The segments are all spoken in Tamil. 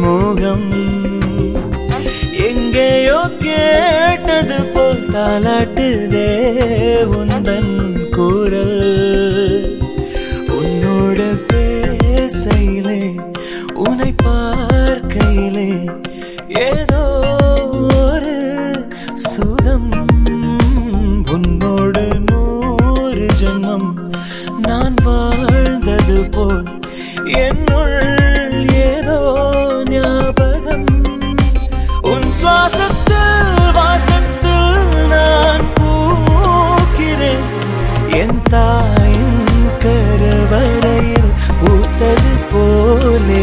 மோகம் எங்கேயோ கேட்டது போல் தாலாட்டுதே உந்தன் குரல் உன்னோடு பேசையிலே உன்னை பார்க்கையிலே ஏதோ ஒரு சுகம் உன்னோடு நூறு ஜென்மம் நான் வாழ்ந்தது போல் என்னுள் ஏதோ ஞாபகம் உன் சுவாசத்தில் வாசத்தில் நான் பூக்கிறேன் என் தாயின் கருவறையில் பூத்தது போலே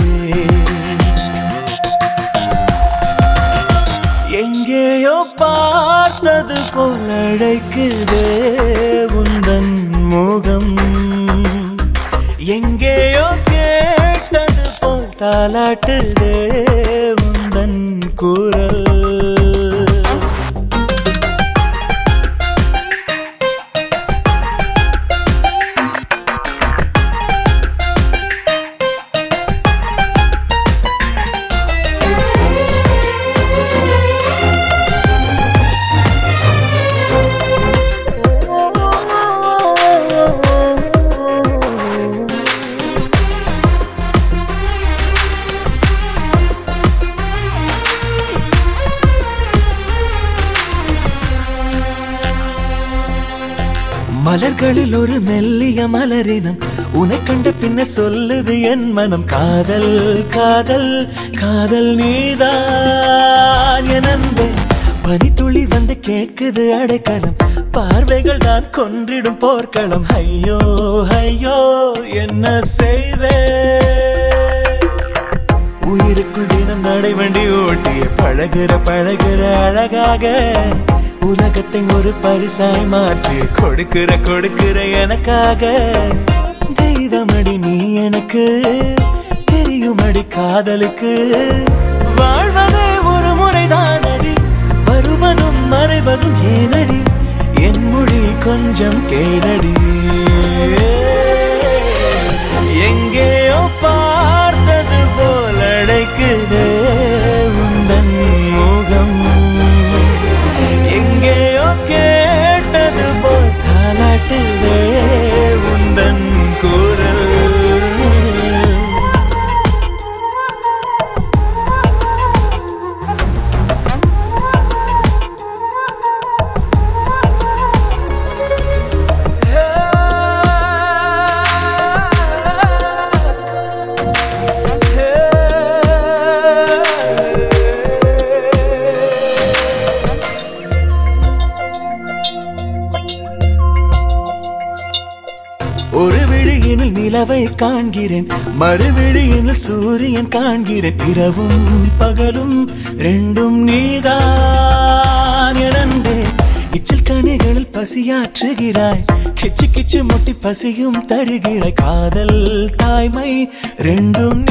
எங்கேயோ பார்த்தது போல் அழைக்குதே உந்தன் முகம் எங்கேயோ கேட்டது போல் தாலாட்டுதே உந்தன் குரல் மலர்களில் ஒரு மெல்லிய மலரினம் உனை கண்ட பின்ன சொல்லுது என் மனம் காதல் காதல் காதல் நீதான் என் அன்பே பனித்துளி வந்து கேட்குது அடைக்கலம் பார்வைகள் தான் கொன்றிடும் போர்க்களம் ஐயோ ஐயோ என்ன செய்வே உயிருக்குள் தினம் நடைவண்டி ஓட்டிய பழகுற பழகுற அழகாக உலகத்தை ஒரு பரிசாய் மாற்றி கொடுக்கிற கொடுக்கிற எனக்காக தெய்வமடி நீ எனக்கு தெரியுமடி காதலுக்கு வாழ்வதே ஒரு முறைதான் அடி வருவதும் மறைவதும் ஏனடி என் மொழி கொஞ்சம் கேளடி எங்கேயோ பார்த்தது போல் அழைக்குதே உந்தன் முகம் எங்கேயோ கேட்டது போல் தாலாட்டுதே உந்தன் குரல் ஒரு விழியினில் நிலவை காண்கிறேன் மறுவிழியினில் சூரியன் காண்கிறேன் இரவும் பகலும் ரெண்டும் நீதான் எனந்தே இச்சில் கனிகளில் பசியாற்றுகிறாய் கிச்சு கிச்சு முட்டி பசியும் தருகிறாய் காதல் தாய்மை ரெண்டும்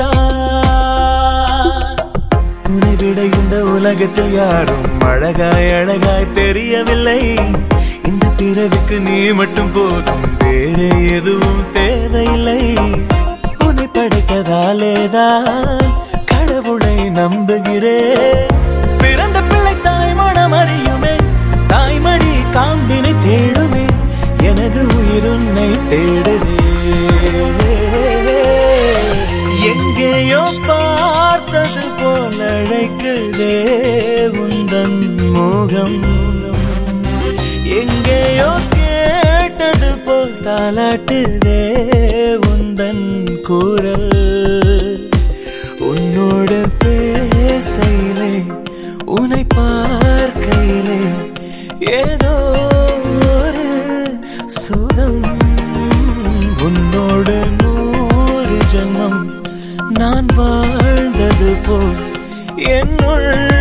நீதான் உன்னை விட இந்த உலகத்தில் யாரும் அழகாய் அழகாய் தெரியவில்லை இந்த பிறவிக்கு நீ மட்டும் போதும் வேறு எதுவும் தேவையில்லை உன்னை படைத்ததாலேதான் கடவுளை நம்புகிறேன் பிறந்த பிள்ளை தாய் மனம் அறியுமே தாய்மடி காம்பினை தேடுமே எனது உயிர் உன்னை தேடுதே எங்கேயோ பார்த்தது போல் அழைக்குதே உந்தன் முகம் எங்கேயோ கேட்டது போல் தாலாட்டுதே உந்தன் குரல் உன்னோடு பேசையிலே உன்னை பார்க்கையிலே ஏதோ ஒரு சுகம் உன்னோடு நூறு ஜென்மம் நான் வாழ்ந்தது போல் என்னுள்